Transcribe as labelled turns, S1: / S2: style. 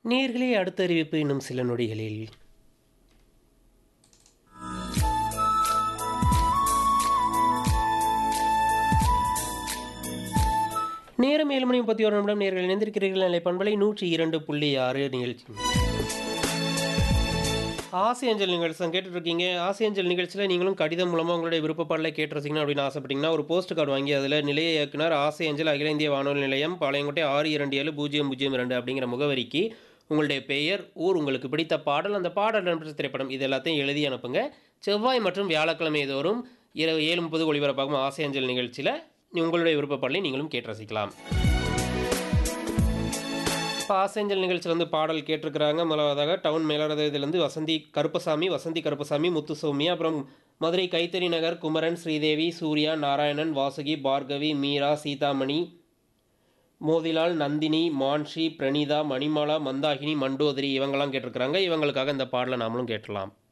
S1: நேர்களே அடுத்த அறிவிப்பு இன்னும் சில நொடிகளில் நேரம் ஏழு மணி முப்பத்தி ஒரு நிமிடம் நேர்கள் இணைந்திருக்கிறீர்கள் நிலை பண்பலை நூற்றி இரண்டு புள்ளி ஆறு நிகழ்ச்சி ஆசை அஞ்சல் நிகழ்ச்சி கேட்டுட்டு இருக்கீங்க ஆசை அஞ்சல் நிகழ்ச்சியில் நீங்களும் கடிதம் மூலமாக உங்களுடைய விருப்பப்பாடலை கேட்டு ரசிக்கணும் அப்படின்னு ஆசைப்பட்டீங்கன்னா ஒரு போஸ்ட் கார்டு வாங்கி அதில் நிலைய இயக்குனர் ஆசை அஞ்சல் அகில இந்திய வானொலி நிலையம் பாளையங்கோட்டை ஆறு இரண்டு ஏழு பூஜ்ஜியம் பூஜ்ஜியம் ரெண்டு அப்படிங்கிற முகவரிக்கு உங்களுடைய பெயர் ஊர் உங்களுக்கு பிடித்த பாடல் அந்த பாடல் இடம்பெற்ற திரைப்படம் இது எல்லாத்தையும் எழுதி அனுப்புங்க செவ்வாய் மற்றும் வியாழக்கிழமை தோறும் இரவு ஏழு முப்பது ஒளிபரப்பாகும் ஆசை அஞ்சல் நிகழ்ச்சியில் உங்களுடைய விருப்பப்பாடலை நீங்களும் கேட்டு ரசிக்கலாம் இப்போ ஆசேஞ்சல் நிகழ்ச்சியில் வந்து பாடல் கேட்டிருக்கிறாங்க முதலாவதாக டவுன் மேலரதிலிருந்து வசந்தி கருப்பசாமி வசந்தி கருப்பசாமி முத்து சௌமியா அப்புறம் மதுரை கைத்தறி நகர் குமரன் ஸ்ரீதேவி சூர்யா நாராயணன் வாசுகி பார்கவி மீரா சீதாமணி மோதிலால் நந்தினி மான்ஷி பிரணீதா மணிமாலா மந்தாகினி மண்டோதரி இவங்கெல்லாம் கேட்டிருக்கிறாங்க இவங்களுக்காக இந்த பாடலை நாமளும் கேட்டலாம்